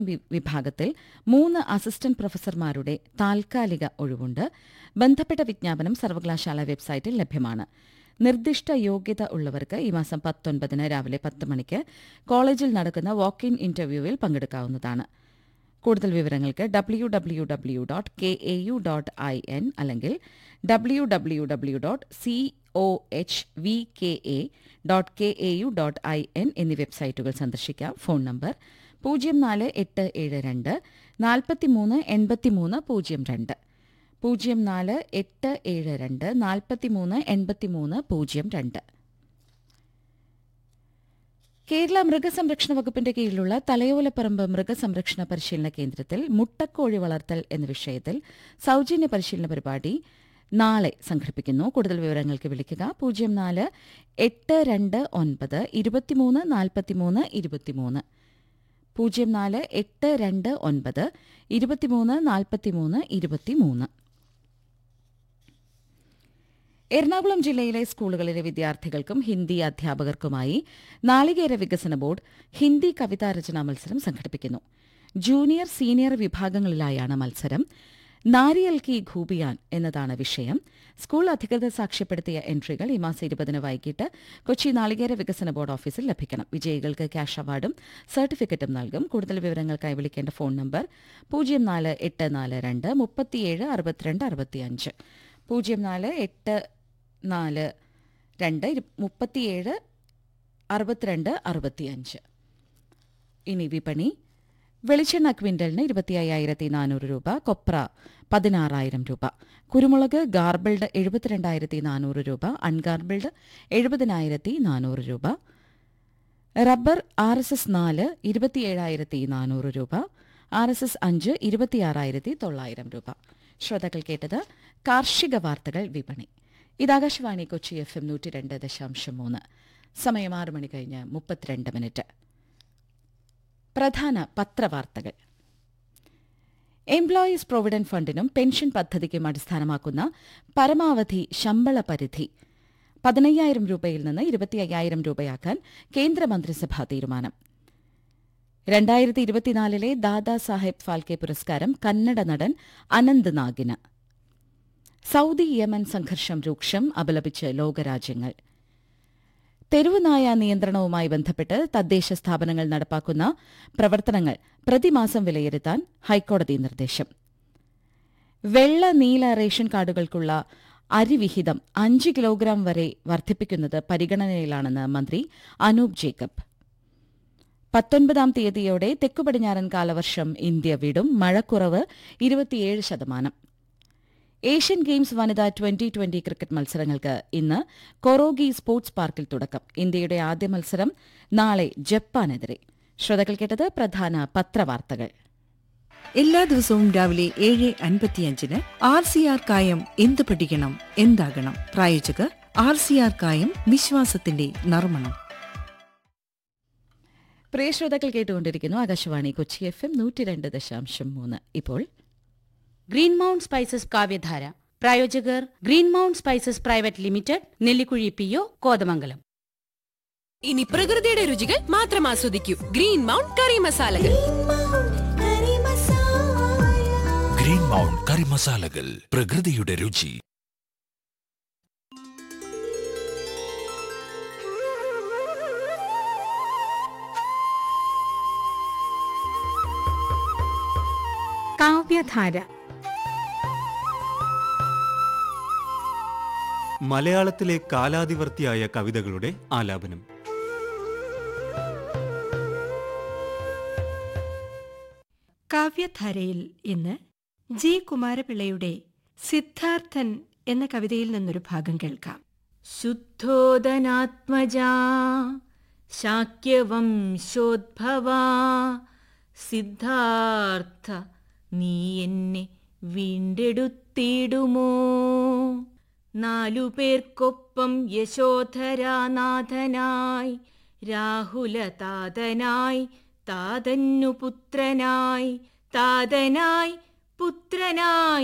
V- വിഭാഗത്തിൽ മൂന്ന് assistant പ്രൊഫസർമാരുടെ താൽക്കാലിക ഒഴിവുണ്ട് ബന്ധപ്പെട്ട വിജ്ഞാപനം സർവകലാശാല വെബ്സൈറ്റിൽ ലഭ്യമാണ് നിർദ്ദിഷ്ട യോഗ്യത ഉള്ളവർക്ക് ഈ മാസം പത്തൊൻപതിന് രാവിലെ പത്ത് മണിക്ക് കോളേജിൽ നടക്കുന്ന വാക്ക് ഇൻ ഇന്റർവ്യൂവിൽ പങ്കെടുക്കാവുന്നതാണ് കൂടുതൽ വിവരങ്ങൾക്ക് W W W dot K A U dot I N അല്ലെങ്കിൽ W W W dot C O H V K A dot K A U dot I N എന്നീ വെബ്സൈറ്റുകൾ സന്ദർശിക്കാം ഫോൺ നമ്പർ പൂജ്യം നാല് എട്ട് ഏഴ് രണ്ട് നാൽപ്പത്തിമൂന്ന് എൺപത്തിമൂന്ന് പൂജ്യം രണ്ട് പൂജ്യം നാല് എട്ട് ഏഴ് രണ്ട് നാൽപ്പത്തിമൂന്ന് എൺപത്തിമൂന്ന് പൂജ്യം രണ്ട് കേരള മൃഗസംരക്ഷണ വകുപ്പിന്റെ കീഴിലുള്ള തലയോലപ്പറമ്പ് മൃഗസംരക്ഷണ പരിശീലന കേന്ദ്രത്തിൽ മുട്ടക്കോഴി വളർത്തൽ എന്ന വിഷയത്തിൽ സൌജന്യ പരിശീലന പരിപാടി നാളെ സംഘടിപ്പിക്കുന്നു കൂടുതൽ വിവരങ്ങൾക്ക് വിളിക്കുക പൂജ്യം നാല് എട്ട് രണ്ട് ഒൻപത് ഇരുപത്തിമൂന്ന് നാൽപ്പത്തിമൂന്ന് ഇരുപത്തിമൂന്ന് പൂജ്യം നാല് എട്ട് രണ്ട് ഒൻപത് ഇരുപത്തിമൂന്ന് നാൽപ്പത്തിമൂന്ന് ഇരുപത്തിമൂന്ന് എറണാകുളം ജില്ലയിലെ സ്കൂളുകളിലെ വിദ്യാർത്ഥികൾക്കും ഹിന്ദി അധ്യാപകർക്കുമായി നാളികേര വികസന ബോർഡ് ഹിന്ദി കവിതാരചനാ മത്സരം സംഘടിപ്പിക്കുന്നു ജൂനിയർ സീനിയർ വിഭാഗങ്ങളിലായാണ് മത്സരം നാരിയൽ കി ഖൂബിയാൻ എന്നതാണ് വിഷയം സ്കൂൾ അധികൃതർ സാക്ഷ്യപ്പെടുത്തിയ എൻട്രികൾ ഈ മാസം ഇരുപതിന് വൈകിട്ട് കൊച്ചി നാളികേര വികസന ബോർഡ് ഓഫീസിൽ ലഭിക്കണം വിജയികൾക്ക് ക്യാഷ് അവാർഡും സർട്ടിഫിക്കറ്റും നൽകും കൂടുതൽ വിവരങ്ങൾക്കായി വിളിക്കേണ്ട ഫോൺ നമ്പർ പൂജ്യം നാല് എട്ട് നാല് രണ്ട് മുപ്പത്തിയേഴ് അറുപത്തിരണ്ട് അറുപത്തിയഞ്ച് പൂജ്യം നാല് എട്ട് നാല് രണ്ട് ഇരു- മുപ്പത്തിയേഴ് അറുപത്തിരണ്ട് അറുപത്തിയഞ്ച് ഇനി വിപണി വെളിച്ചെണ്ണ ക്വിന്റലിന് ഇരുപത്തി അയ്യായിരത്തി നാനൂറ് രൂപ കൊപ്ര പതിനാറായിരം രൂപ കുരുമുളക് ഗാർബിൾഡ് എഴുപത്തിരണ്ടായിരത്തി നാനൂറ് രൂപ അൺഗാർബിൾഡ് എഴുപതിനായിരത്തി നാനൂറ് രൂപ റബ്ബർ ആർ എസ് എസ് നാല് ഇരുപത്തിയേഴായിരത്തി നാനൂറ് രൂപ ആർ എസ് എസ് അഞ്ച് ഇരുപത്തിയാറായിരത്തി തൊള്ളായിരം രൂപ ശ്രോതാക്കൾ കേട്ടത് കാർഷിക വാർത്തകൾ വിപണി ഇത് ആകാശവാണി കൊച്ചി എഫ് എം നൂറ്റി രണ്ട് ദശാംശം മൂന്ന് സമയം ആറ് മണി കഴിഞ്ഞ് മുപ്പത്തിരണ്ട് മിനിറ്റ് പ്രധാന പത്രവാർത്തകൾ എംപ്ലോയീസ് പ്രൊവിഡന്റ് ഫണ്ടിനും പെൻഷൻ പദ്ധതിക്കും അടിസ്ഥാനമാക്കുന്ന പരമാവധി ശമ്പള പരിധി പതിനയ്യായിരം രൂപയിൽ നിന്ന് ഇരുപത്തി അയ്യായിരം രൂപയാക്കാൻ കേന്ദ്രമന്ത്രിസഭാ തീരുമാനം രണ്ടായിരത്തി ഇരുപത്തിനാലിലെ ദാദാ സാഹേബ് ഫാൽക്കെ പുരസ്കാരം കന്നഡ നടൻ അനന്ത് നാഗിന് സൗദി യമൻ സംഘർഷം രൂക്ഷം അപലപിച്ച് ലോകരാജ്യങ്ങൾ തെരുവുനായ നിയന്ത്രണവുമായി ബന്ധപ്പെട്ട് തദ്ദേശ സ്ഥാപനങ്ങൾ നടപ്പാക്കുന്ന പ്രവർത്തനങ്ങൾ പ്രതിമാസം വിലയിരുത്താൻ ഹൈക്കോടതി നിർദ്ദേശം വെള്ള നീല റേഷൻ കാർഡുകൾക്കുള്ള അരിവിഹിതം അഞ്ച് കിലോഗ്രാം വരെ വർദ്ധിപ്പിക്കുന്നത് പരിഗണനയിലാണെന്ന് മന്ത്രി അനൂപ് ജേക്കബ് പത്തൊൻപതാം തീയതിയോടെ തെക്കുപടിഞ്ഞാറൻ കാലവർഷം ഇന്ത്യ വിടും മഴക്കുറവ് ഇരുപത്തിയേഴ് ശതമാനം ഏഷ്യൻ ഗെയിംസ് വനിതാ ട്വന്റി ട്വന്റി ക്രിക്കറ്റ് മത്സരങ്ങൾക്ക് ഇന്ന് കൊറോഗി സ്പോർട്സ് പാർക്കിൽ തുടക്കം ഇന്ത്യയുടെ ആദ്യ മത്സരം നാളെ ജപ്പാനെതിരെ ശ്രോതാക്കൾ കേട്ടത് പ്രധാന പത്രവാർത്തകൾ എല്ലാ ദിവസവും രാവിലെ ഏഴ് അൻപത്തിയഞ്ചിന് ആർ സി ആർ കായം എന്ത് പഠിക്കണം എന്താകണം പ്രായോജകർ ആർ സി ആർ കായം വിശ്വാസത്തിന്റെ നർമ്മണം പ്രിയ ശ്രോതാക്കൾ കേട്ടുകൊണ്ടിരിക്കുന്നു ആകാശവാണി കൊച്ചി എഫ് എം നൂറ്റി രണ്ട് ദശാംശം മൂന്ന് ഇപ്പോൾ ഗ്രീൻ മൗണ്ട് സ്പൈസസ് കാവ്യധാര പ്രായോജകർ Green Mount Spices Private Limited Nellikuzhi P O Kothamangalam ഇനി പ്രകൃതിയുടെ രുചികൾ മാത്രം ആസ്വദിക്കൂ ഗ്രീൻ മൗണ്ട് കറി മസാലകൾ ഗ്രീൻ മൗണ്ട് കറി മസാലകൾ പ്രകൃതിയുടെ രുചി കാവ്യധാര മലയാളത്തിലെ കാലാതിവർത്തിയായ കവിതകളുടെ ആലാപനം കാവ്യധാരയിൽ ഇന്ന് ജി കുമാരപിള്ളയുടെ സിദ്ധാർത്ഥൻ എന്ന കവിതയിൽ നിന്നൊരു ഭാഗം കേൾക്കാം ശുദ്ധോദനാത്മജാ ശാക്യവംശോദ്ഭവാ സിദ്ധാർത്ഥ നീ എന്നെ വീണ്ടെടുത്തിടുമോ നാലു പേർക്കൊപ്പം യശോധരാനാഥനായി രാഹുലതാതനായി താതന്നു പുത്രനായി താതനായി പുത്രനായി